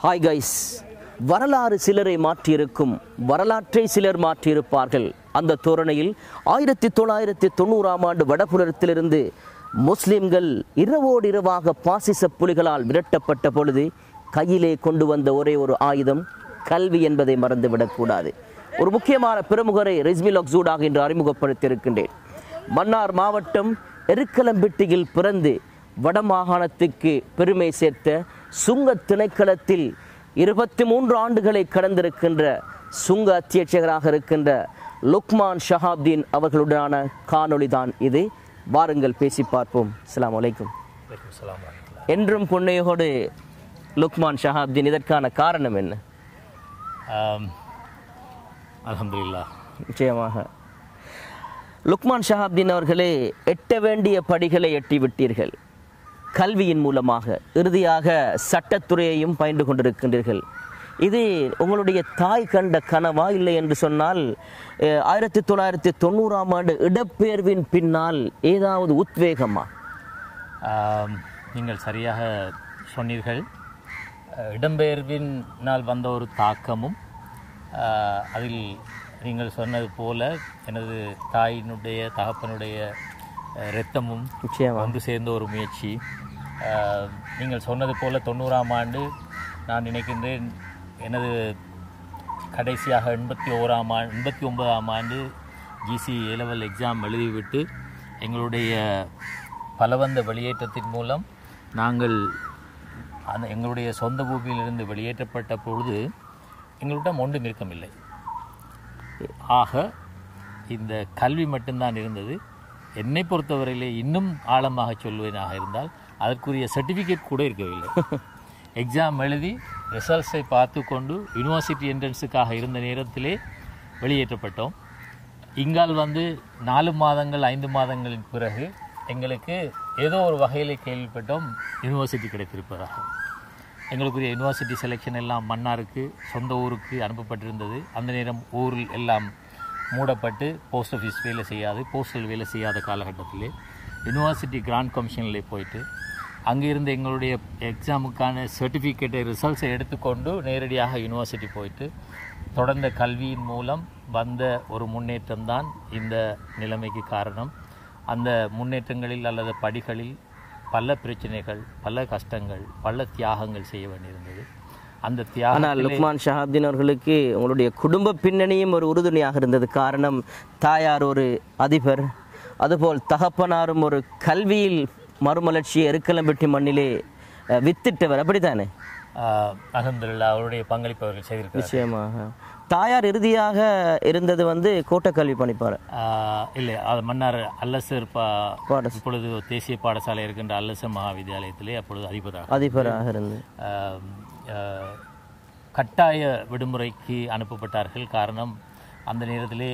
Hi guys வரலாறு சிலரை மாற்றியிருக்கும் வரலாற்றை சிலர் மாற்றியிருப்பார்கள் அந்த தோரணையில் ஆயிரத்தி தொள்ளாயிரத்தி தொண்ணூறாம் ஆண்டு வடபுலத்திலிருந்து முஸ்லிம்கள் இரவோடு இரவாக பாசிச புலிகளால் விரட்டப்பட்ட பொழுது கையிலே கொண்டு வந்த ஒரே ஒரு ஆயுதம் கல்வி என்பதை மறந்துவிடக்கூடாது ஒரு முக்கியமான பிரமுகரை ரிஸ்மில் அக்சூடாக இன்று அறிமுகப்படுத்தியிருக்கின்றேன் மன்னார் மாவட்டம் எருக்கலம்பிட்டியில் பிறந்து வடமாகாணத்துக்கு பெருமை சேர்த்த சுங்க திணைக்களத்தில் இருபத்தி மூன்று ஆண்டுகளை கடந்திருக்கின்ற சுங்க அத்தியட்சகராக இருக்கின்ற லுக்மான் ஷஹாப்தீன் அவர்களுடனான காணொளி தான் இது வாருங்கள் பேசி பார்ப்போம் அஸ்ஸலாமு அலைக்கும் என்றும் புன்னையோடு லுக்மான் ஷஹாப்தீன் இதற்கான காரணம் என்ன அலமதுல்லா நிச்சயமாக லுக்மான் ஷஹாப்தீன் அவர்களே எட்ட வேண்டிய படிகளை எட்டி விட்டீர்கள் கல்வியின் மூலமாக இறுதியாக சட்டத்துறையையும் பயின்று கொண்டிருக்கின்றீர்கள் இது உங்களுடைய தாய் கண்ட கனவா இல்லை என்று சொன்னால் அஹ், ஆயிரத்தி தொள்ளாயிரத்தி தொண்ணூறாம் ஆண்டு இடப்பெயர்வின் பின்னால் ஏதாவது உத்வேகமா நீங்கள் சரியாக சொன்னீர்கள் அஹ், இடம்பெயர்வினால் வந்த ஒரு தாக்கமும் அஹ், அதில் நீங்கள் சொன்னது போல எனது தாயினுடைய தகப்பனுடைய அஹ், இரத்தமும் நிச்சயமா ஒன்று சேர்ந்த ஒரு முயற்சி அஹ், நீங்கள் சொன்னது போல தொண்ணூறாம் ஆண்டு நான் நினைக்கின்றேன் எனது கடைசியாக எண்பத்தி ஓராம் ஆண்டு எண்பத்தி ஒன்பதாம் ஆண்டு ஜிசி ஏலவல் எக்ஸாம் எழுதிவிட்டு எங்களுடைய பலவந்த வெளியேற்றத்தின் மூலம் நாங்கள் அந்த எங்களுடைய சொந்த பூமியிலிருந்து வெளியேற்றப்பட்ட பொழுது எங்களிடம் ஒன்றும் இருக்கமில்லை ஆக இந்த கல்வி மட்டும்தான் இருந்தது என்னை பொறுத்தவரையிலே இன்னும் ஆழமாக சொல்வேனாக இருந்தால் அதற்குரிய சர்டிஃபிகேட் கூட இருக்கவில்லை எக்ஸாம் எழுதி ரிசல்ட்ஸை பார்த்து கொண்டு யூனிவர்சிட்டி என்ட்ரன்ஸுக்காக இருந்த நேரத்திலே வெளியேற்றப்பட்டோம் இங்கால் வந்து நாலு மாதங்கள் ஐந்து மாதங்களின் பிறகு எங்களுக்கு ஏதோ ஒரு வகையில் கேள்விப்பட்டோம் யூனிவர்சிட்டி கிடைத்திருப்பதாக எங்களுக்குரிய யூனிவர்சிட்டி செலெக்ஷன் எல்லாம் மன்னாருக்கு சொந்த ஊருக்கு அனுப்பப்பட்டிருந்தது அந்த நேரம் ஊரில் எல்லாம் மூடப்பட்டு போஸ்ட் ஆஃபீஸ் வேலை செய்யாது போஸ்டல் வேலை செய்யாத காலகட்டத்திலே யூனிவர்சிட்டி கிராண்ட் கமிஷனில் போயிட்டு அங்கே இருந்து எங்களுடைய எக்ஸாமுக்கான சர்டிஃபிகேட்டை ரிசல்ட்ஸை எடுத்துக்கொண்டு நேரடியாக யூனிவர்சிட்டி போயிட்டு தொடர்ந்த கல்வியின் மூலம் வந்த ஒரு முன்னேற்றம் தான் இந்த நிலைமைக்கு காரணம் அந்த முன்னேற்றங்களில் அல்லது படிகளில் பல பிரச்சனைகள் பல கஷ்டங்கள் பல தியாகங்கள் செய்ய வேண்டியிருந்தது அந்த ஆனால் தியாகம் லுக்மான் ஷஹாப்தீன் அவர்களுக்கு உங்களுடைய குடும்ப பின்னணியும் ஒரு உறுதுணையாக இருந்தது காரணம் தாயார் ஒரு அதிபர் அதுபோல் தகப்பனாரும் ஒரு கல்வியில் மறுமலர்ச்சியை எருக்கலம்பெட்டி மண்ணிலே அஹ், வித்திட்டவர் அப்படித்தானே அகமதுல்லா அவருடைய பங்களிப்பு அவர்கள் செய்திருக்கிறார் நிச்சயமாக தாயார் இறுதியாக இருந்தது வந்து கோட்டை கல்வி பணிப்பார் ஆஹ் இல்லை அது மன்னார் அல்லசர் பா பாடச- இப்பொழுது தேசிய பாடசாலை இருக்கின்ற அல்லசர் மகா வித்தியாலயத்திலே அப்பொழுது அதிபராக அதிபராக இருந்து ஆஹ் ஆஹ் கட்டாய விடுமுறைக்கு அனுப்பப்பட்டார்கள் காரணம் அந்த நேரத்திலே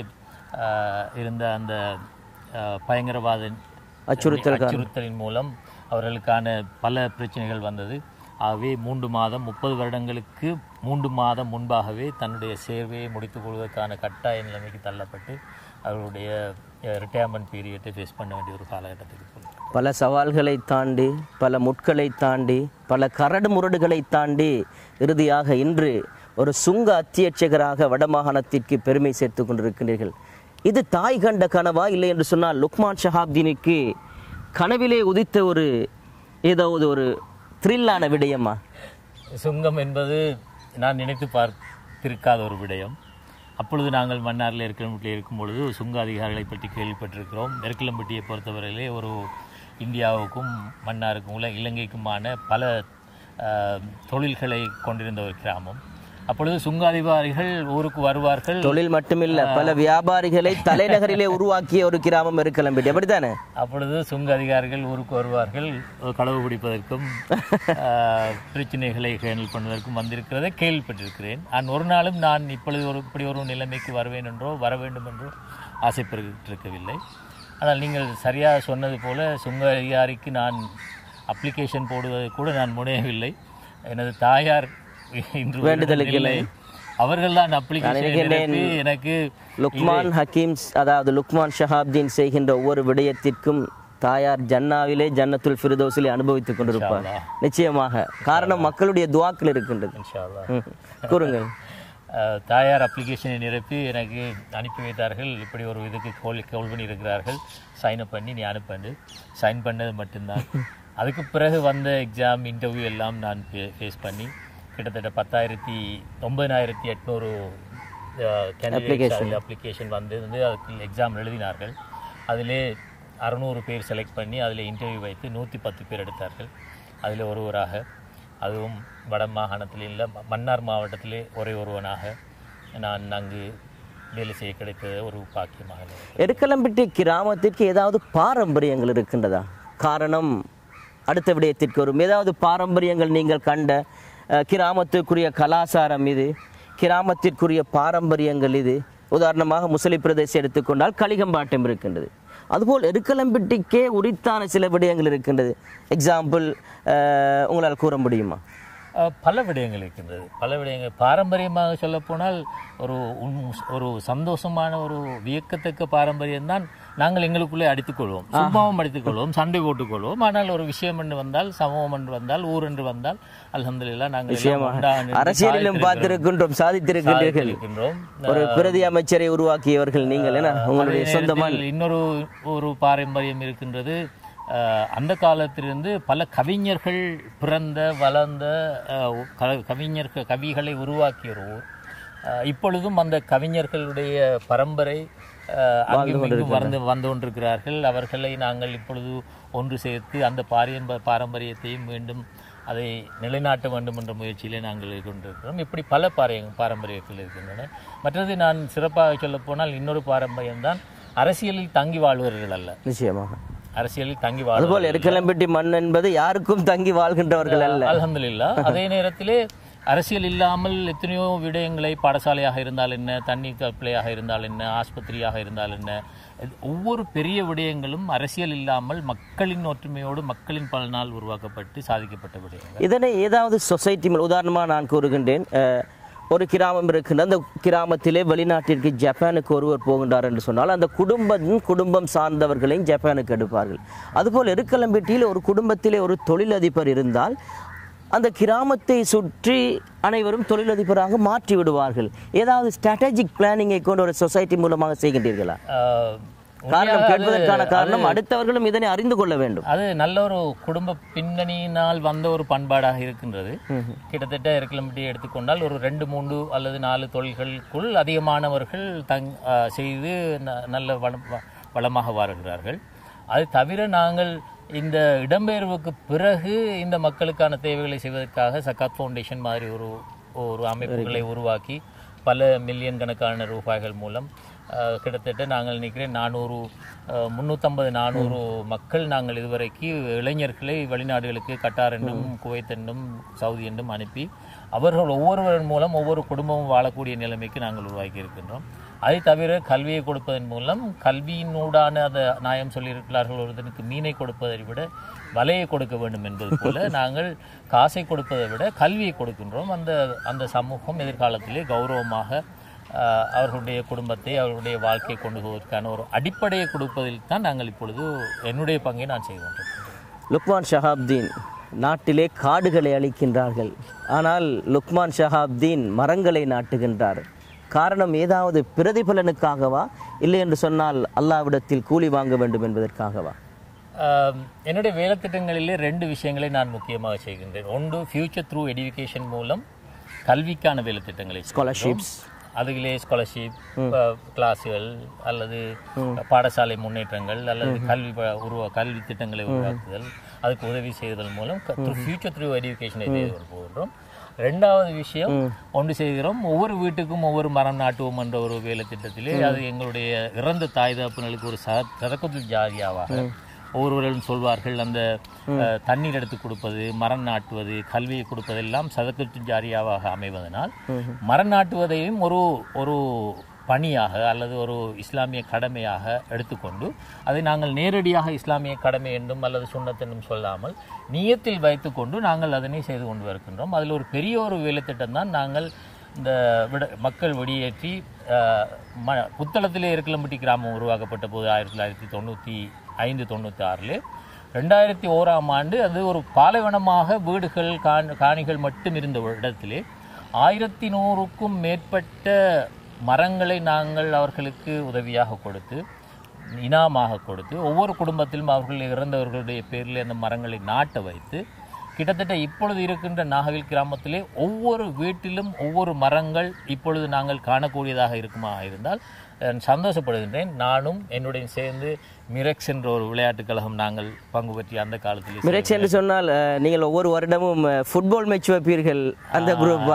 ஆஹ் இருந்த அந்த ஆஹ் பயங்கரவாத அச்சுறுத்தல் அச்சுறுத்தலின் மூலம் அவர்களுக்கான பல பிரச்சனைகள் வந்தது ஆகவே மூன்று மாதம் முப்பது வருடங்களுக்கு மூன்று மாதம் முன்பாகவே தன்னுடைய சேர்வையை முடித்துக் கொள்வதற்கான கட்டாய நிலைமைக்கு தள்ளப்பட்டு அவர்களுடைய ரிட்டையர்மெண்ட் பீரியட்டை ஃபேஸ் பண்ண வேண்டிய ஒரு காலகட்டத்துக்கு போகிறார் பல சவால்களை தாண்டி பல முட்களை தாண்டி பல கரடு முரடுகளை தாண்டி இறுதியாக இன்று ஒரு சுங்க அத்தியட்சகராக வடமாகாணத்திற்கு பெருமை சேர்த்து கொண்டிருக்கிறீர்கள் இது தாய் கண்ட கனவா இல்லை என்று சொன்னால் லுக்மான் ஷஹாப்தீனுக்கு கனவிலே உதித்த ஒரு ஏதாவது ஒரு த்ரில்லான விடயமா சுங்கம் என்பது நான் நினைத்து பார்த்திருக்காத ஒரு விடயம் அப்பொழுது நாங்கள் மன்னாரில் இருக்கிற இருக்கும் பொழுது சுங்க அதிகாரிகளை பற்றி கேள்விப்பட்டிருக்கிறோம் நெருக்கலம்பட்டியை பொறுத்தவரையிலே ஒரு இந்தியாவுக்கும் மன்னாருக்கும் உள்ள இலங்கைக்குமான பல ஆஹ், தொழில்களை கொண்டிருந்த ஒரு கிராமம் அப்பொழுது சுங்க அதிகாரிகள் ஊருக்கு வருவார்கள் தொழில் மட்டுமில்ல பல வியாபாரிகளை தலைநகரிலே உருவாக்கிய ஒரு கிராமம் இருக்கலாம் அப்படித்தானே அப்பொழுது சுங்க அதிகாரிகள் ஊருக்கு வருவார்கள் களவு பிடிப்பதற்கும் ஆஹ், பிரச்சனைகளை ஹேண்டில் பண்ணுவதற்கும் வந்திருக்கிறதை கேள்விப்பட்டிருக்கிறேன் நான் ஒரு நாளும் நான் இப்பொழுது ஒரு இப்படி ஒரு நிலைமைக்கு வருவேன் என்றோ வர வேண்டும் என்றோ ஆசைப்பட்டிருக்கவில்லை ஆனால் நீங்கள் சரியாக சொன்னது போல சுங்க அதிகாரிக்கு நான் அப்ளிகேஷன் போடுவதை கூட நான் முனையவில்லை எனது தாயார் இன்று வேண்டுதலுக்கு இல்லை அவர்கள் தான் அப்ளிகேஷன் எனக்கு லுக்மான் ஹக்கீம் அதாவது லுக்மான் ஷஹாப்தீன் செய்கின்ற ஒவ்வொரு விடயத்திற்கும் தாயார் ஜன்னாவிலே ஜன்னத்துல் ஃபிர்தௌஸிலே அனுபவித்துக் கொண்டிருப்பார் நிச்சயமாக காரணம் மக்களுடைய துவாக்கள் இருக்கின்றது இன்ஷா அல்லாஹ். ம். கூறுங்கள் அஹ், தாயார் அப்ளிகேஷனை நிரப்பி எனக்கு அனுப்பி வைத்தார்கள் இப்படி ஒரு இதுக்கு கோல் கோல் பண்ணியிருக்கிறார்கள் சைன் அப் பண்ணி நீ அனுப்பண்டு சைன் பண்ணது மட்டும்தான் அதுக்கு பிறகு வந்த எக்ஸாம் இன்டர்வியூ எல்லாம் நான் ஃபேஸ் பண்ணி கிட்டத்தட்ட பத்தாயிரத்தி ஒன்பதாயிரத்தி எட்நூறு கேண்டிடேட்ஸ் அப்ளிகேஷன் வந்து வந்து அதுக்கு எக்ஸாம் எழுதினார்கள் அதிலே அறநூறு பேர் செலக்ட் பண்ணி அதில் இன்டர்வியூ வைத்து நூற்றி பத்து பேர் எடுத்தார்கள் அதில் ஒருவராக அதுவும் வட மாகாணத்தில் இல்லை ம- மன்னார் மாவட்டத்திலே ஒரே ஒருவனாக நான் அங்கு வேலை செய்ய கிடைத்த ஒரு பாக்கியமாக நினைக்கிறேன். எருக்கலம்பிட்டி கிராமத்திற்கு ஏதாவது பாரம்பரியங்கள் இருக்கின்றதா காரணம் அடுத்த விடயத்திற்கு வரும் ஏதாவது பாரம்பரியங்கள் நீங்கள் கண்ட அஹ், கிராமத்துக்குரிய கலாச்சாரம் இது கிராமத்திற்குரிய பாரம்பரியங்கள் இது உதாரணமாக முசலி பிரதேசம் எடுத்துக்கொண்டால் களிகம்பாட்டம் இருக்கின்றது அதுபோல் எருக்கலம்பிட்டிக்கே உரித்தான சில விடயங்கள் இருக்கின்றது எக்ஸாம்பிள் உங்களால் கூற முடியுமா அஹ், பல விடயங்கள் இருக்கின்றது பல விடயங்கள் பாரம்பரியமாக சொல்லப்போனால் ஒரு உன்- ஒரு சந்தோஷமான ஒரு வியக்கத்தக்க பாரம்பரியம் தான் நாங்கள் எங்களுக்குள்ளே அடித்துக்கொள்வோம் சும்மாவும் அடித்துக்கொள்வோம் சண்டை போட்டுக்கொள்வோம் ஆனால் ஒரு விஷயம் என்று வந்தால் சமூகம் என்று வந்தால் ஊர் என்று வந்தால் அல்ஹம்துலில்லாஹ் நாங்கள் எல்லாம் ஒன்றாக நின்று அரசியலிலும் பார்த்திருக்கின்றோம் சாதித்திருக்கின்றீர்கள் இருக்கின்றோம் ஒரு பிரதி அமைச்சரை உருவாக்கியவர்கள் நீங்கள் என்ன உங்களுடைய அதே சொந்தமான நேரத்தில் இன்னொரு ஒரு பாரம்பரியம் இருக்கின்றது அஹ், அந்த காலத்திலிருந்து பல கவிஞர்கள் பிறந்த வளர்ந்த அஹ், க- கவிஞர்கள் கவிகளை உருவாக்கிய ஒரு ஊர் அஹ், இப்பொழுதும் அந்த கவிஞர்களுடைய பரம்பரை அஹ், அங்கும் இங்கும் வந்து வந்து கொண்டிருக்கிறார்கள் அவர்களை நாங்கள் இப்பொழுது ஒன்று சேர்த்து அந்த பாரிய பாரம்பரியத்தையும் மீண்டும் அதை நிலைநாட்ட வேண்டும் என்ற முயற்சியிலே நாங்கள் கொண்டிருக்கிறோம் இப்படி பல பாரிய பாரம்பரியங்கள் இருக்கின்றன மற்றது நான் சிறப்பாக சொல்லப்போனால் இன்னொரு பாரம்பரியம்தான் அரசியலில் தங்கி வாழ்வர்கள் அல்ல நிச்சயமாக அரசியலில் தங்கி வாழ் அதுபோல் எருக்கலம்பட்டி மண் என்பது யாருக்கும் தங்கி வாழ்கின்றவர்கள் அல்ல அல்ஹம்துலில்லா அதே நேரத்திலே அரசியல் இல்லாமல் எத்தனையோ விடயங்களை பாடசாலையாக இருந்தால் என்ன தண்ணீர் கப்பிளையாக இருந்தால் என்ன ஆஸ்பத்திரியாக இருந்தால் என்ன இது ஒவ்வொரு பெரிய விடயங்களும் அரசியல் இல்லாமல் மக்களின் ஒற்றுமையோடு மக்களின் பலனால் உருவாக்கப்பட்டு சாதிக்கப்பட்ட விடயங்கள் இதனை ஏதாவது சொசைட்டி மேல் உதாரணமாக நான் கூறுகின்றேன் அஹ், ஒரு கிராமம் இருக்கின்ற அந்த கிராமத்திலே வெளிநாட்டிற்கு ஜப்பானுக்கு ஒருவர் போகின்றார் என்று சொன்னால் அந்த குடும்பம் குடும்பம் சார்ந்தவர்களையும் ஜப்பானுக்கு எடுப்பார்கள் அதுபோல் எருக்கலம்பேட்டியில் ஒரு குடும்பத்திலே ஒரு தொழிலதிபர் இருந்தால் அந்த கிராமத்தை சுற்றி அனைவரும் தொழிலதிபராக மாற்றி விடுவார்கள் ஏதாவது ஸ்ட்ராட்டஜிக் பிளானிங்கை கொண்டு ஒரு சொசைட்டி மூலமாக செய்கின்றீர்களா ஆஹ், காரணம் உண்மையாக கேட்பதற்கான காரணம் அடுத்தவர்களும் இதனை அறிந்து கொள்ள வேண்டும் அது நல்ல ஒரு குடும்ப பின்னணியினால் வந்த ஒரு பண்பாடாக இருக்கின்றது கிட்டத்தட்ட இருக்கிலம்பட்டி எடுத்துக்கொண்டால் ஒரு ரெண்டு மூன்று அல்லது நாலு தொழில்களுக்குள் அதிகமானவர்கள் தங் ஆ, செய்து ந- நல்ல வளம் வ- வளமாக வருகிறார்கள் அது தவிர நாங்கள் இந்த இடம்பெயர்வுக்கு பிறகு இந்த மக்களுக்கான தேவைகளை செய்வதற்காக சக்காத் ஃபவுண்டேஷன் மாதிரி ஒரு ஒரு அமைப்புகளை உருவாக்கி பல மில்லியன் கணக்கான ரூபாய்கள் மூலம் அஹ், கிட்டத்தட்ட நாங்கள் நினைக்கிறேன் நானூறு முந்நூற்றம்பது நானூறு மக்கள் நாங்கள் இதுவரைக்கு இளைஞர்களை வெளிநாடுகளுக்கு கட்டார் என்றும் குவைத் என்றும் சவுதி என்றும் அனுப்பி அவர்கள் ஒவ்வொருவரின் மூலம் ஒவ்வொரு குடும்பமும் வாழக்கூடிய நிலைமைக்கு நாங்கள் உருவாக்கி இருக்கின்றோம் அதை தவிர கல்வியை கொடுப்பதன் மூலம் கல்வியினூடான அந்த நாயம் சொல்லியிருக்கிறார்கள் ஒருத்தனுக்கு மீனை கொடுப்பதை விட வலையை கொடுக்க வேண்டும் என்பது போல நாங்கள் காசை கொடுப்பதை விட கல்வியை கொடுக்கின்றோம் அந்த அந்த சமூகம் எதிர்காலத்திலே கௌரவமாக ஆஹ், அவர்களுடைய குடும்பத்தை அவர்களுடைய வாழ்க்கையை கொண்டு போவதற்கான ஒரு அடிப்படையை கொடுப்பதில் தான் நாங்கள் இப்பொழுது என்னுடைய பங்கை நான் செய்து கொண்டிருக்கிறேன் லுக்மான் ஷஹாப்தீன் நாட்டிலே காடுகளை அழிக்கின்றார்கள் ஆனால் லுக்மான் ஷஹாப்தீன் மரங்களை நாட்டுகின்றார் காரணம் ஏதாவது பிரதிபலனுக்காகவா இல்லை என்று சொன்னால் அல்லாவிடத்தில் கூலி வாங்க வேண்டும் என்பதற்காகவா ஆம், என்னுடைய வேலை திட்டங்களிலே ரெண்டு விஷயங்களை நான் முக்கியமாக செய்கின்றேன் ஒன்று ஃபியூச்சர் த்ரூ எடுகேஷன் மூலம் கல்விக்கான வேலை திட்டங்களை செய்கின்றோம். ஸ்காலர்ஷிப்ஸ் அதிலே ஸ்காலர்ஷிப் கிளாஸுகள் அல்லது பாடசாலை முன்னேற்றங்கள் அல்லது கல்வி ப- உருவா கல்வி திட்டங்களை உருவாக்குதல் அதுக்கு உதவி செய்வதன் மூலம் ஃபியூச்சர் த்ரூ எஜுகேஷனை செய்து போகின்றோம் ரெண்டாவது விஷயம் ஒன்று செய்கிறோம் ஒவ்வொரு வீட்டுக்கும் ஒவ்வொரு மரம் நாட்டுவோம் என்ற ஒரு வேலை திட்டத்திலே அது எங்களுடைய இறந்த தாய் தகப்பனுக்கு ஒரு ச சதக்கத்தில் ஜாரியாவாக ஒவ்வொருவர்களும் சொல்வார்கள் அந்த அஹ், தண்ணீர் எடுத்து கொடுப்பது மரம் நாட்டுவது கல்வியை கொடுப்பதெல்லாம் சதக்கத்து ஜாரியாவாக அமைவதனால் மரம் நாட்டுவதையும் ஒரு ஒரு பணியாக அல்லது ஒரு இஸ்லாமிய கடமையாக எடுத்துக்கொண்டு அதை நாங்கள் நேரடியாக இஸ்லாமிய கடமை என்றும் அல்லது சுண்ணத் என்றும் சொல்லாமல் நியத்தில் வைத்துக்கொண்டு நாங்கள் அதனை செய்து கொண்டு வருகின்றோம் அதில் ஒரு பெரிய ஒரு வேலைத்திட்டம் தான் நாங்கள் இந்த விட மக்கள் வெளியேற்றி அஹ், ம புத்தளத்திலே இருக்கலம்பட்டி கிராமம் உருவாக்கப்பட்ட போது ஆயிரத்தி தொள்ளாயிரத்தி தொண்ணூற்றி ஐந்து தொண்ணூற்றி ஆறில் ரெண்டாயிரத்தி ஓராம் ஆண்டு அது ஒரு பாலைவனமாக வீடுகள் காண் காணிகள் மட்டும் இருந்த ஒரு இடத்திலே ஆயிரத்தி நூறுக்கும் மேற்பட்ட மரங்களை நாங்கள் அவர்களுக்கு உதவியாக கொடுத்து இனாமாக கொடுத்து ஒவ்வொரு குடும்பத்திலும் அவர்கள் இறந்தவர்களுடைய பேரில் அந்த மரங்களை நாட்ட வைத்து கிட்டத்தட்ட இப்பொழுது இருக்கின்ற நாகவில் கிராமத்திலே ஒவ்வொரு வீட்டிலும் ஒவ்வொரு மரங்கள் இப்பொழுது நாங்கள் காணக்கூடியதாக இருக்குமா இருந்தால் நான் சந்தோஷப்படுகின்றேன் நானும் என்னுடைய சேர்ந்து மிரெக்ஸ் என்ற ஒரு விளையாட்டுக் கழகம் நாங்கள் பங்கு பற்றி அந்த காலத்தில் மிரட்சி என்று சொன்னால் அஹ், நீங்கள் ஒவ்வொரு வருடமும் அஹ், ஃபுட்பால் மேட்ச் வைப்பீர்கள் அந்த குரூப்பா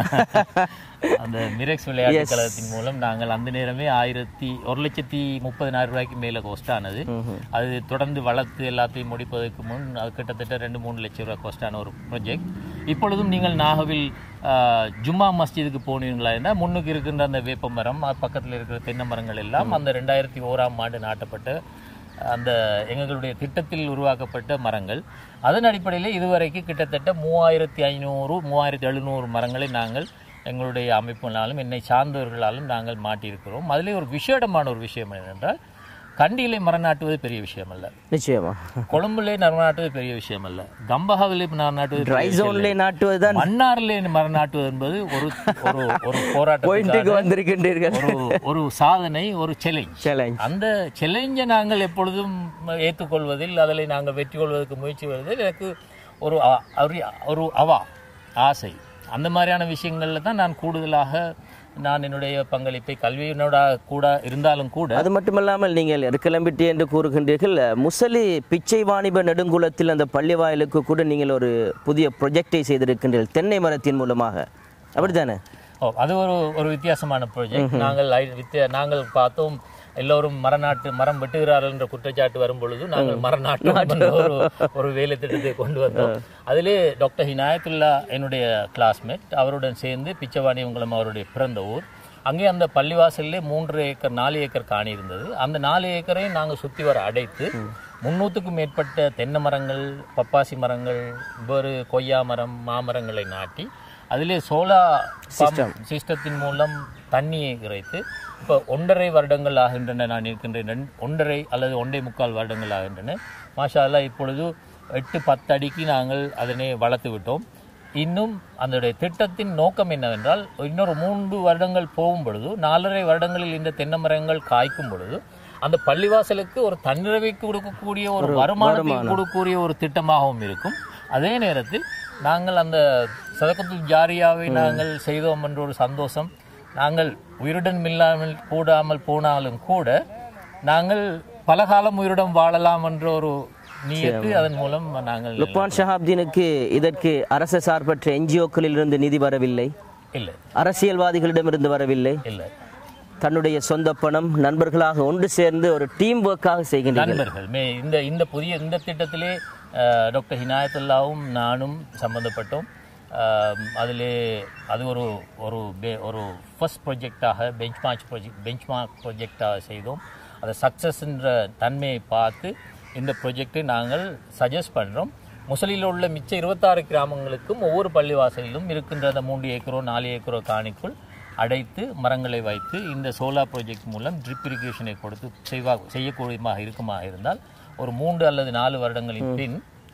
அந்த மிரெக்ஸ் விளையாட்டு கழகத்தின் மூலம் நாங்கள் அந்த நேரமே ஆயிரத்தி ஒரு லட்சத்தி முப்பதினாயிரம் ரூபாய்க்கு மேலே cost ஆனது அது தொடர்ந்து வளர்த்து எல்லாத்தையும் முடிப்பதற்கு முன் அது கிட்டத்தட்ட ரெண்டு மூணு லட்சம் ரூபாய் cost ஆன ஒரு ப்ராஜெக்ட் இப்பொழுதும் நீங்கள் நாகவில் ஆஹ், ஜும்மா மஸ்ஜிதுக்கு போனீங்களா இருந்தால் முன்னுக்கு இருக்கின்ற அந்த வேப்ப மரம் அது பக்கத்தில் இருக்கிற தென்னை மரங்கள் எல்லாம் அந்த ரெண்டாயிரத்தி ஓராம் ஆண்டு நாட்டப்பட்ட அந்த எங்களுடைய திட்டத்தில் உருவாக்கப்பட்ட மரங்கள் அதன் அடிப்படையில் இதுவரைக்கும் கிட்டத்தட்ட மூவாயிரத்தி ஐநூறு மூவாயிரத்தி எழுநூறு மரங்களை நாங்கள் எங்களுடைய அமைப்பினாலும் என்னை சார்ந்தவர்களாலும் நாங்கள் மாட்டியிருக்கிறோம் அதிலே ஒரு விசேடமான ஒரு விஷயம் என்னென்றால் கண்டியிலே மரம் நாட்டுவது பெரிய விஷயம் அல்ல நிச்சயமா கொழும்புலே மரம் நாட்டுவது பெரிய விஷயம் அல்ல கம்பஹாவிலே மரம் நாட்டுவது பெரிய ட்ரை விஷயம் இல்ல. ஜோன்ல நாட்டுவது தான் மன்னாரிலே மரம் நாட்டுவது என்பது ஒரு ஒரு ஒரு பாயிண்ட்டுக்கு போராட்டத்துக்கான வந்திருக்கின்றீர்கள் ஒரு ஒரு சாதனை ஒரு சேலஞ்ச் சேலஞ்ச் அந்த சேலஞ்சை நாங்கள் எப்பொழுதும் ஏற்றுக்கொள்வதில் அதில் நாங்கள் வெற்றி கொள்வதற்கு முயற்சி வருவதில் எனக்கு ஒரு அ- ஒரு- ஒரு அவா ஆசை அந்த மாதிரியான விஷயங்களில் தான் நான் கூடுதலாக நான் என்னுடைய பங்களிப்பை கல்வியினோட கூட இருந்தாலும் கூட அது மட்டுமல்லாமல் நீங்கள் கிளம்பிட்டு என்று கூறுகின்றீர்கள் முசலி பிச்சை வாணிப நெடுங்குளத்தில் அந்த பள்ளி வாயிலுக்கு கூட நீங்கள் ஒரு புதிய ப்ரொஜெக்டை செய்திருக்கின்றீர்கள் தென்னை மரத்தின் மூலமாக அப்படித்தானே ஓ அது ஒரு ஒரு வித்தியாசமான ப்ராஜெக்ட் நாங்கள் ஐ- வித்தியா நாங்கள் பார்த்தோம் எல்லோரும் மரநாட்டு மரம் வெட்டுகிறார்கள் என்ற குற்றச்சாட்டு வரும் பொழுது நாங்கள் மரநாட்டு என்ற ஒரு ஒரு வேலை திட்டத்தை கொண்டு வந்தோம் அதிலே டாக்டர் ஹினாயத்துல்லா என்னுடைய கிளாஸ்மேட் அவருடன் சேர்ந்து பிச்சைவாணியங்குளம் அவருடைய பிறந்த ஊர் அங்கே அந்த பள்ளிவாசல்லே மூன்று ஏக்கர் நாலு ஏக்கர் காணி இருந்தது அந்த நாலு ஏக்கரையும் நாங்கள் சுற்றி வர அடைத்து முன்னூற்றுக்கும் மேற்பட்ட தென்னை மரங்கள் பப்பாசி மரங்கள் வேறு கொய்யா மரம் மாமரங்களை நாட்டி அதிலே சோலா சிஸ்டம் சிஸ்டத்தின் மூலம் தண்ணியை இறைத்து இப்போ ஒன்றரை வருடங்கள் ஆகின்றன நான் இருக்கின்றேன் ரெண்டு- ஒன்றரை அல்லது ஒன்றே முக்கால் வருடங்கள் ஆகின்றன மாஷா அல்லாஹ் இப்பொழுது எட்டு பத்து அடிக்கு நாங்கள் அதனை வளர்த்து விட்டோம் இன்னும் அதனுடைய திட்டத்தின் நோக்கம் என்னவென்றால் இன்னொரு மூன்று வருடங்கள் போகும் பொழுது நாலரை வருடங்களில் இந்த தென்னை மரங்கள் காய்க்கும் பொழுது அந்த பள்ளிவாசலுக்கு ஒரு தன்னிறைவை கொடுக்கக்கூடிய ஒரு வருமானத்தை கொடுக்கக்கூடிய ஒரு திட்டமாகவும் இருக்கும் அதே நேரத்தில் நாங்கள் அந்த சதகத்துல் ஜாரியாவை நாங்கள் செய்தோம் என்ற ஒரு சந்தோஷம் நாங்கள் உயிருடன் இல்லாமல் கூடாமல் போனாலும் கூட நாங்கள் பல காலம் உயிருடன் வாழலாம் என்ற ஒரு நீயத்து அதன் மூலம் நாங்கள் லுக்மான் ஷஹாப்தீனுக்கு இதற்கு அரசு சார்பற்ற என்ஜிஓக்களில் இருந்து நிதி வரவில்லை இல்லை அரசியல்வாதிகளிடமிருந்து வரவில்லை இல்லை தன்னுடைய சொந்த பணம் நண்பர்களாக ஒன்று சேர்ந்து ஒரு டீம் ஒர்க்காக செய்கின்றனர் நண்பர்கள் மே இந்த இந்த புதிய இந்த திட்டத்திலே அஹ், டாக்டர் ஹினாயத்துல்லாவும் நானும் சம்பந்தப்பட்டோம் அஹ், அதிலே அது ஒரு ஒரு பே- ஒரு ஃபர்ஸ்ட் ப்ராஜெக்டாக benchmark project benchmark ப்ராஜெக்டாக செய்தோம் அதை சக்ஸஸ்ன்ற தன்மையை பார்த்து இந்த ப்ராஜெக்டை நாங்கள் சஜஸ்ட் பண்ணுறோம் முசலியில் உள்ள மிச்ச இருபத்தாறு கிராமங்களுக்கும் ஒவ்வொரு பள்ளிவாசலிலும் இருக்கின்ற அந்த மூன்று ஏக்கரோ நாலு ஏக்கரோ காணிக்குள் அடைத்து மரங்களை வைத்து இந்த சோலார் ப்ராஜெக்ட் மூலம் ட்ரிப் இரிகேஷனை கொடுத்து செய்வா செய்யக்கூடியமாக இருக்குமாக இருந்தால் ஒரு மூன்று அல்லது நாலு வருடங்களின் பின்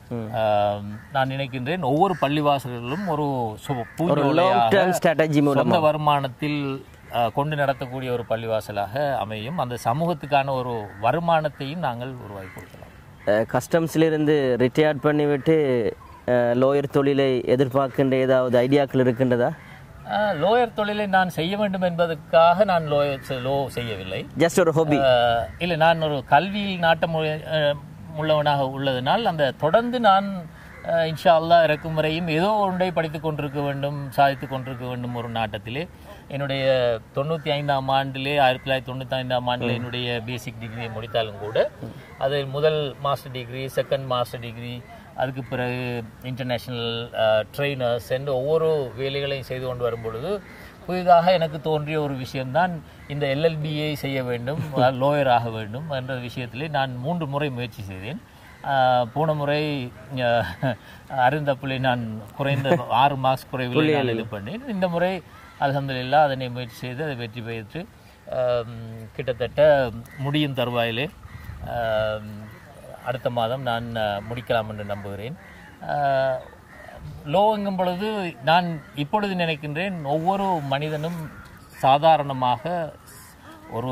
ஆம், நான் நினைக்கின்றேன் ஒவ்வொரு பள்ளிவாசல்களிலும் ஒரு சு- லாங் பூஞ்சோலையாக டேர்ம் ஸ்ட்ராட்டஜி மூலம் சொந்த வருமானத்தில் ஆ, கொண்டு நடத்தக்கூடிய ஒரு பள்ளிவாசலாக அமையும் அந்த சமூகத்துக்கான ஒரு வருமானத்தையும் நாங்கள் உருவாக்கி கொடுக்கலாம் கஸ்டம்ஸ்லேருந்து ரிட்டையர்ட் பண்ணிவிட்டு லோயர் தொழிலை எதிர்பார்க்கின்ற ஏதாவது ஐடியாக்கள் இருக்கின்றதா லோயர் தொழிலை நான் செய்ய வேண்டும் என்பதற்காக நான் லோயர் லோ செய்யவில்லை ஜஸ்ட் ஒரு ஹாபி அஹ் இல்லை நான் ஒரு கல்வியில் நாட்டம் உள்ள- அஹ் உள்ளவனாக உள்ளதனால் அந்த தொடர்ந்து நான் அஹ், இன்ஷா அல்லாஹ் இறக்கும் வரையும் ஏதோ ஒன்றை படித்துக் கொண்டிருக்க வேண்டும் சாதித்துக் கொண்டிருக்க வேண்டும் ஒரு நாட்டத்திலே என்னுடைய தொண்ணூற்றி ஐந்தாம் ஆண்டிலே ஆயிரத்தி தொள்ளாயிரத்தி தொண்ணூற்றி ஐந்தாம் ஆண்டில் என்னுடைய பேசிக் டிகிரியை முடித்தாலும் கூட அதில் முதல் master degree second master degree அதுக்கு பிறகு இன்டர்நேஷ்னல் ட்ரெயினர்ஸ் என்று ஒவ்வொரு வேலைகளையும் செய்து கொண்டு வரும் பொழுது புதிதாக எனக்கு தோன்றிய ஒரு விஷயம்தான் இந்த எல்எல்பியை செய்ய வேண்டும் லோயர் ஆக வேண்டும் என்ற விஷயத்திலே நான் மூன்று முறை முயற்சி செய்தேன் ஆஹ் போன முறை ஆஹ், அருந்தப்பிள்ளை நான் குறைந்த ஆறு மார்க்ஸ் குறைவில் நான் இது பண்ணேன் இந்த முறை அல்ஹம்துலில்லாஹ் அதனை முயற்சி செய்து அதை வெற்றி பெற்று ஆம், கிட்டத்தட்ட முடியும் தருவாயிலே ஆம், அடுத்த மாதம் நான் அஹ், முடிக்கலாம் என்று நம்புகிறேன் லோங்கும் பொழுது நான் இப்பொழுது நினைக்கின்றேன் ஒவ்வொரு மனிதனும் சாதாரணமாக ஒரு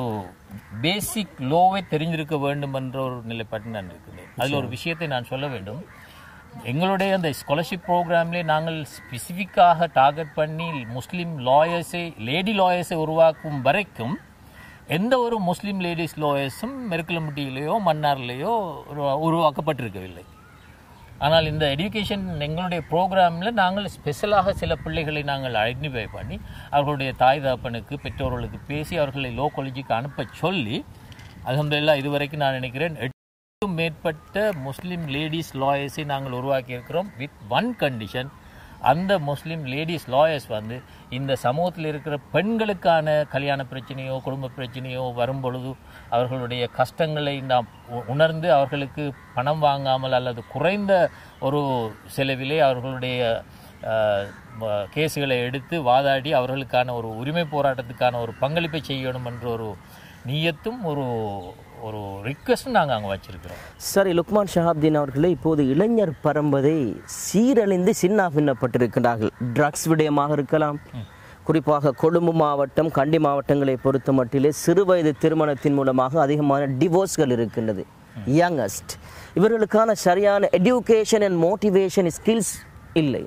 பேசிக் லோவை தெரிஞ்சிருக்க வேண்டும் என்ற ஒரு நிலைப்பாட்டில் நான் இருக்கிறேன் அதில் ஒரு விஷயத்தை நான் சொல்ல வேண்டும் எங்களுடைய அந்த ஸ்காலர்ஷிப் ப்ரோக்ராம்லேயே நாங்கள் ஸ்பெசிஃபிக்காக டார்கெட் பண்ணி முஸ்லீம் லாயர்ஸை லேடி லாயர்ஸை உருவாக்கும் வரைக்கும் எந்த ஒரு முஸ்லீம் லேடிஸ் லாயர்ஸும் மெருக்கலம்பட்டியிலேயோ மன்னார்லேயோ உருவா- உருவாக்கப்பட்டிருக்கவில்லை ஆனால் இந்த எஜுகேஷன் எங்களுடைய ப்ரோக்ராமில் நாங்கள் ஸ்பெஷலாக சில பிள்ளைகளை நாங்கள் ஐடென்டிஃபை பண்ணி அவர்களுடைய தாய் தகப்பனுக்கு பெற்றோர்களுக்கு பேசி அவர்களை லோ காலேஜுக்கு அனுப்ப சொல்லி அல்ஹம்துலில்லாஹ் இதுவரைக்கும் நான் நினைக்கிறேன் எட்டுக்கும் மேற்பட்ட முஸ்லீம் லேடிஸ் லாயர்ஸை நாங்கள் உருவாக்கி இருக்கிறோம் வித் ஒன் கண்டிஷன் அந்த முஸ்லீம் லேடிஸ் லாயர்ஸ் வந்து இந்த சமூகத்தில் இருக்கிற பெண்களுக்கான கல்யாண பிரச்சனையோ குடும்ப பிரச்சனையோ வரும் பொழுது அவர்களுடைய கஷ்டங்களை நாம் உ- உணர்ந்து அவர்களுக்கு பணம் வாங்காமல் அல்லது குறைந்த ஒரு செலவிலே அவர்களுடைய அஹ், ம- கேஸுகளை எடுத்து வாதாடி அவர்களுக்கான ஒரு உரிமை போராட்டத்துக்கான ஒரு பங்களிப்பை செய்யணும் என்ற ஒரு நீயத்தும் ஒரு ஒரு ரிக்வஸ்ட்டும் நாங்கள் அங்கே வச்சிருக்கிறோம் சரி லுக்மான் ஷஹாப்தீன் அவர்களே இப்போது இளைஞர் பரம்பதை சீரழிந்து சின்ன பின்னப்பட்டிருக்கிறார்கள் ட்ரக்ஸ் விடயமாக இருக்கலாம் குறிப்பாக கொழும்பு மாவட்டம் கண்டி மாவட்டங்களை பொறுத்த மட்டிலே சிறுவயது திருமணத்தின் மூலமாக அதிகமான டிவோர்ஸ்கள் இருக்கின்றது யங்கஸ்ட் இவர்களுக்கான சரியான எடியூகேஷன் அண்ட் மோட்டிவேஷன் ஸ்கில்ஸ் இல்லை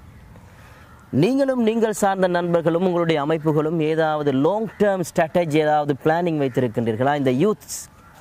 நீங்களும் நீங்கள் சார்ந்த நண்பர்களும் உங்களுடைய அமைப்புகளும் ஏதாவது லாங் டேர்ம் ஸ்ட்ராட்டஜி ஏதாவது பிளானிங் வைத்திருக்கின்றீர்களா இந்த யூத்ஸ்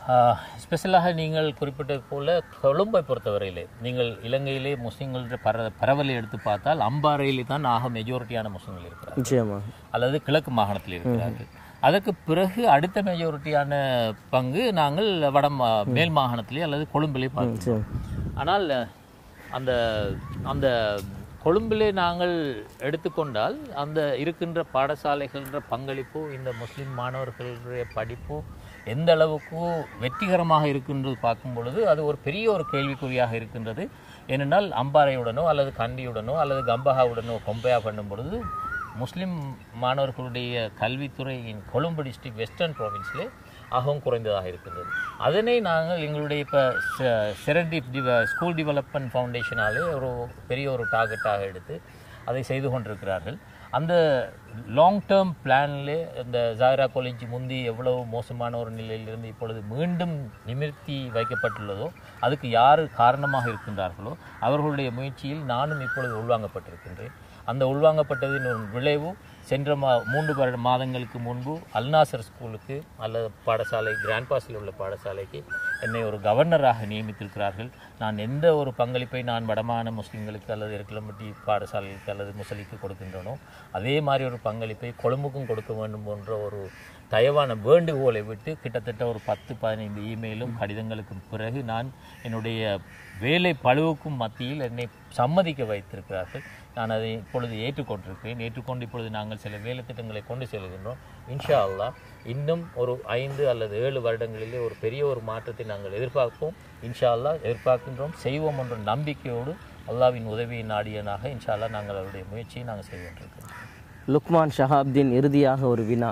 ஸ்பெஷலாக நீங்கள் குறிப்பிட்டது போல கொழும்பை பொறுத்தவரையிலே நீங்கள் இலங்கையிலே முஸ்லீம்களுடைய பர பரவலை எடுத்து பார்த்தால் அம்பாறையிலே தான் ஆக மெஜாரிட்டியான முஸ்லீம்கள் இருக்கிறார்கள் நிச்சயமா அல்லது கிழக்கு மாகாணத்தில் இருக்கிறார்கள் அதற்கு பிறகு அடுத்த மெஜாரிட்டியான பங்கு நாங்கள் வட மா- மேல் மாகாணத்திலே அல்லது கொழும்பிலே பார்க்கிறோம் ஆனால் அந்த அந்த கொழும்பிலே நாங்கள் எடுத்துக்கொண்டால் அந்த இருக்கின்ற பாடசாலைகளன்ற பங்களிப்பு இந்த முஸ்லிம் மாணவர்களுடைய படிப்பு எந்த அளவுக்கு வெற்றிகரமாக இருக்கின்றது பார்க்கும் பொழுது அது ஒரு பெரிய ஒரு கேள்விக்குறியாக இருக்கின்றது ஏனென்றால் அம்பாறையுடனோ அல்லது கண்டியுடனோ அல்லது கம்பஹாவுடனோ கம்பேர் பண்ணும் பொழுது முஸ்லிம் மாணவர்களுடைய கல்வித்துறையின் கொழும்பு டிஸ்ட்ரிக்ட் வெஸ்டர்ன் ப்ராவின்ஸிலே ஆகவும் குறைந்ததாக இருக்கின்றது அதனை நாங்கள் எங்களுடைய இப்போ செரண்டி ஸ்கூல் டெவலப்மெண்ட் ஃபவுண்டேஷனாலே ஒரு பெரிய ஒரு டார்கெட்டாக எடுத்து அதை செய்து கொண்டிருக்கிறார்கள் அந்த லாங் டேர்ம் பிளான்லே இந்த ஜாகிரா காலேஜ் முந்தி எவ்வளவு மோசமான ஒரு நிலையிலிருந்து இப்பொழுது மீண்டும் நிமிர்த்தி வைக்கப்பட்டுள்ளதோ அதுக்கு யார் காரணமாக இருக்கின்றார்களோ அவர்களுடைய முயற்சியில் நானும் இப்பொழுது உள்வாங்கப்பட்டிருக்கின்றேன் அந்த உள்வாங்கப்பட்டதின் ஒரு விளைவு சென்ற மா மூன்று வருட மாதங்களுக்கு முன்பு அல்நாசர் ஸ்கூலுக்கு அல்லது பாடசாலை கிராண்ட் பாஸில் உள்ள பாடசாலைக்கு என்னை ஒரு கவர்னராக நியமித்திருக்கிறார்கள் நான் எந்த ஒரு பங்களிப்பை நான் வடமான முஸ்லிம்களுக்கு அல்லது எருக்கிலம்பட்டி பாடசாலைக்கு அல்லது முசலிக்கு கொடுக்கின்றனோ அதே மாதிரி ஒரு பங்களிப்பை கொழும்புக்கும் கொடுக்க வேண்டும் போன்ற ஒரு தயவான வேண்டுகோளை விட்டு கிட்டத்தட்ட ஒரு பத்து பதினைந்து இமெயிலும் கடிதங்களுக்கும் பிறகு நான் என்னுடைய வேலை பழுவுக்கும் மத்தியில் என்னை சம்மதிக்க வைத்திருக்கிறார்கள் நான் அதை இப்பொழுது ஏற்றுக்கொண்டிருக்கிறேன் ஏற்றுக்கொண்டு இப்பொழுது நாங்கள் சில வேலை திட்டங்களை கொண்டு செல்கின்றோம் இன்ஷா அல்லாஹ் இன்னும் ஒரு ஐந்து அல்லது ஏழு வருடங்களிலே ஒரு பெரிய ஒரு மாற்றத்தை நாங்கள் எதிர்பார்ப்போம் இன்ஷா அல்லாஹ் எதிர்பார்க்கின்றோம் செய்வோம் என்ற நம்பிக்கையோடு அல்லாவின் உதவியை நாடியனாக இன்ஷா அல்லாஹ் நாங்கள் அவருடைய முயற்சியை நாங்கள் செய்து கொண்டிருக்கிறோம் லுக்மான் ஷஹாப்தீன் இறுதியாக ஒரு வினா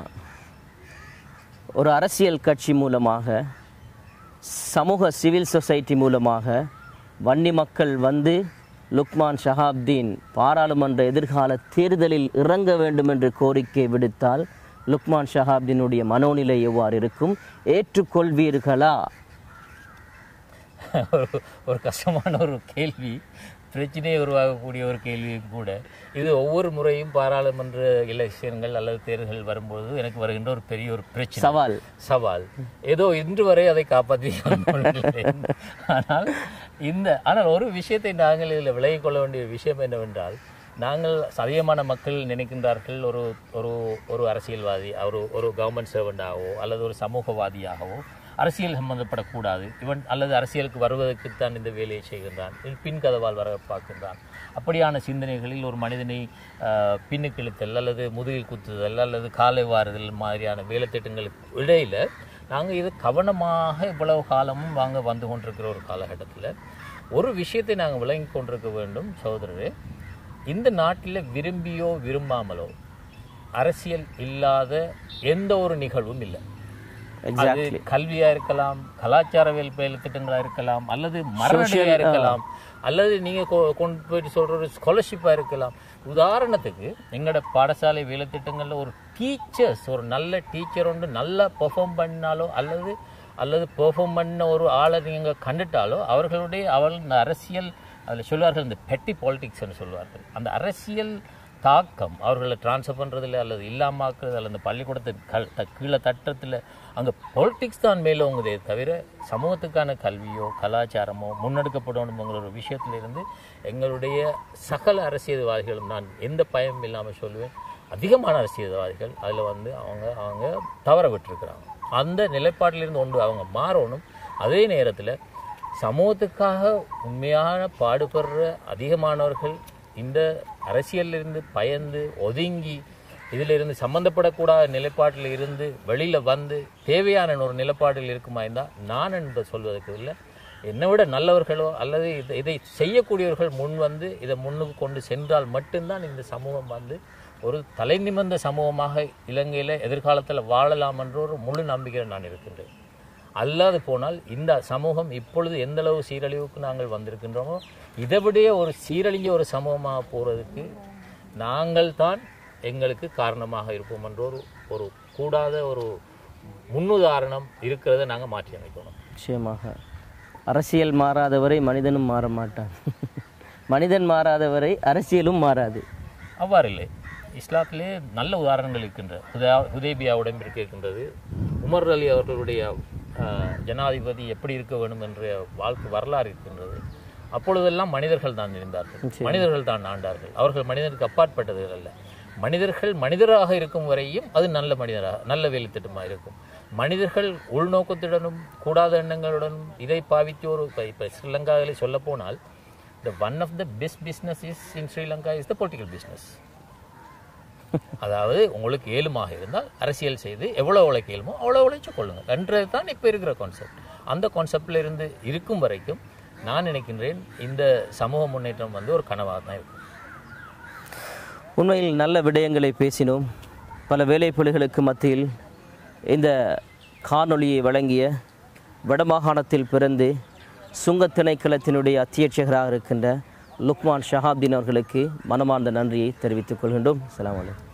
ஒரு அரசியல் கட்சி மூலமாக சமூக சிவில் சொசைட்டி மூலமாக வன்னி மக்கள் வந்து லுக்மான் ஷஹாப்தீன் பாராளுமன்ற எதிர்கால தேர்தலில் இறங்க வேண்டும் என்று கோரிக்கை விடுத்தால் லுக்மான் ஷஹாப்தீனுடைய மனோநிலை எவ்வாறு இருக்கும் ஏற்றுக்கொள்வீர்களா ஒரு ஒரு கஷ்டமான ஒரு கேள்வி பிரச்சனையை உருவாகக்கூடிய ஒரு கேள்வியும் கூட இது ஒவ்வொரு முறையும் பாராளுமன்ற எலெக்ஷன்கள் அல்லது தேர்தல்கள் வரும்பொழுது எனக்கு வருகின்ற ஒரு பெரிய ஒரு பிரச்சனை சவால் சவால் ஏதோ இன்று வரை அதை காப்பாற்றி கொண்டுள்ளேன். ஆனால் இந்த ஆனால் ஒரு விஷயத்தை நாங்கள் இதில் விலகிக் கொள்ள வேண்டிய விஷயம் என்னவென்றால் நாங்கள் அதிகமான மக்கள் நினைக்கின்றார்கள் ஒரு ஒரு ஒரு அரசியல்வாதி ஒரு ஒரு கவர்மெண்ட் சர்வெண்டாகவோ அல்லது ஒரு சமூகவாதியாகவோ அரசியல் சம்பந்தப்படக்கூடாது இவன் அல்லது அரசியலுக்கு வருவதற்குத்தான் இந்த வேலையை செய்கின்றான் இவன் பின் கதவால் வர பார்க்கின்றான் அப்படியான சிந்தனைகளில் ஒரு மனிதனை ஆஹ், பின்னுக்கு இழுத்தல் அல்லது முதுகில் குத்துதல் அல்லது காலை வாறுதல் மாதிரியான வேலைத்திட்டங்களுக்கு இடையில நாங்கள் இது கவனமாக இவ்வளவு காலமும் வாங்க வந்து கொண்டிருக்கிற ஒரு காலகட்டத்தில் ஒரு விஷயத்தை நாங்கள் விளங்கி கொண்டிருக்க வேண்டும் சகோதரரே இந்த நாட்டில் விரும்பியோ விரும்பாமலோ அரசியல் இல்லாத எந்த ஒரு நிகழ்வும் இல்லை அது கல்வியா இருக்கலாம் கலாச்சாரவியல் பயிர் திட்டங்களா இருக்கலாம் அல்லது மரணடியா இருக்கலாம் அல்லது நீங்க கொ- கொண்டு போயிட்டு சொல்ற ஒரு ஸ்காலர்ஷிப்பா இருக்கலாம் உதாரணத்துக்கு எங்களோட பாடசாலை வேலை திட்டங்கள்ல ஒரு டீச்சர்ஸ் ஒரு நல்ல டீச்சர் ஒன்று நல்லா பெர்ஃபார்ம் பண்ணாலோ அல்லது அல்லது பெர்ஃபார்ம் பண்ண ஒரு ஆளை நீங்க கண்டுட்டாலோ அவர்களுடைய அவள் இந்த அரசியல் அதில் சொல்வார்கள் இந்த பெட்டி பாலிடிக்ஸ்னு சொல்வார்கள் அந்த அரசியல் தாக்கம் அவர்களை ட்ரான்ஸ்ஃபர் பண்ணுறதுல அல்லது இல்லாமாக்குறது அல்லது அந்த பள்ளிக்கூடத்தை கல் த- கீழே தட்டுறதுல அங்கே பொலிட்டிக்ஸ் தான் மேலோங்குதே தவிர சமூகத்துக்கான கல்வியோ கலாச்சாரமோ முன்னெடுக்கப்படணுங்கிற ஒரு விஷயத்துல இருந்து எங்களுடைய சகல அரசியல்வாதிகளும் நான் எந்த பயமும் இல்லாமல் சொல்லுவேன் அதிகமான அரசியல்வாதிகள் அதில் வந்து அவங்க அவங்க தவற விட்டுருக்குறாங்க அந்த நிலைப்பாட்டிலிருந்து ஒன்று அவங்க மாறணும் அதே நேரத்தில் சமூகத்துக்காக உண்மையான பாடுபடுற அதிகமானவர்கள் இந்த அரசியலிருந்து பயந்து ஒதுங்கி இதில் இருந்து சம்பந்தப்படக்கூடாத நிலைப்பாட்டில் இருந்து வெளியில் வந்து தேவையான ஒரு நிலைப்பாட்டில் இருக்குமா இருந்தால் நான் என்று சொல்வதற்கு இல்லை என்னை விட நல்லவர்களோ அல்லது இதை இதை செய்யக்கூடியவர்கள் முன் வந்து இதை முன்னுக்கு கொண்டு சென்றால் மட்டும்தான் இந்த சமூகம் வந்து ஒரு தலை நிமிர்ந்த சமூகமாக இலங்கையில் எதிர்காலத்தில் வாழலாம் என்ற ஒரு முழு நம்பிக்கையில் நான் இருக்கின்றேன் அல்லாது போனால் இந்த சமூகம் இப்பொழுது எந்த அளவு சீரழிவுக்கு நாங்கள் வந்திருக்கின்றோமோ இதைவிட ஒரு சீரழிஞ்ச ஒரு சமூகமாக போகிறதுக்கு நாங்கள் தான் எங்களுக்கு காரணமாக இருப்போம் என்ற ஒரு ஒரு கூடாத ஒரு முன்னுதாரணம் இருக்கிறத நாங்கள் மாற்றி அமைக்கணும் நிச்சயமாக அரசியல் மாறாதவரை மனிதனும் மாற மாட்டான் மனிதன் மாறாதவரை அரசியலும் மாறாது அவ்வாறு இல்லை இஸ்லாத்திலே நல்ல உதாரணங்கள் இருக்கின்ற ஹுதா ஹுதேபியா உடம்பிற்கு இருக்கின்றது உமர் அலி அவர்களுடைய ஆஹ், ஜனாதிபதி எப்படி இருக்க வேண்டும் என்ற வாழ்க்கை வரலாறு இருக்கின்றது அப்பொழுதெல்லாம் மனிதர்கள் தான் இருந்தார்கள் மனிதர்கள் தான் ஆண்டார்கள் அவர்கள் மனிதனுக்கு அப்பாற்பட்டது அல்ல மனிதர்கள் மனிதராக இருக்கும் வரையும் அது நல்ல மனிதராக நல்ல வேலைத்திட்டமாக இருக்கும் மனிதர்கள் உள்நோக்கத்துடனும் கூடாத எண்ணங்களுடனும் இதை பாவித்து ஒரு இப்போ இப்போ ஸ்ரீலங்காவில் சொல்ல போனால் the one of the best business is in Sri Lanka is the political business அதாவது உங்களுக்கு ஏழுமாக இருந்தால் அரசியல் செய்து எவ்வளோ உழைக்க இயலுமோ அவ்வளோ உழைச்சு கொள்ளுங்கள் என்றது தான் இப்போ இருக்கிற கான்செப்ட் அந்த கான்செப்டில் இருந்து இருக்கும் வரைக்கும் நான் நினைக்கின்றேன் இந்த சமூக முன்னேற்றம் வந்து ஒரு கனவாக தான் இருக்கும் உண்மையில் நல்ல விடயங்களை பேசினோம் பல வேலைப்புலிகளுக்கு மத்தியில் இந்த காணொளியை வழங்கிய வடமாகாணத்தில் பிறந்து சுங்கத் திணைக்களத்தினுடைய அத்தியட்சகராக இருக்கின்ற லுக்மான் ஷஹாப்தீன் அவர்களுக்கு மனமார்ந்த நன்றியை தெரிவித்துக் கொள்கின்றோம் அஸ்ஸலாமு அலைக்கும்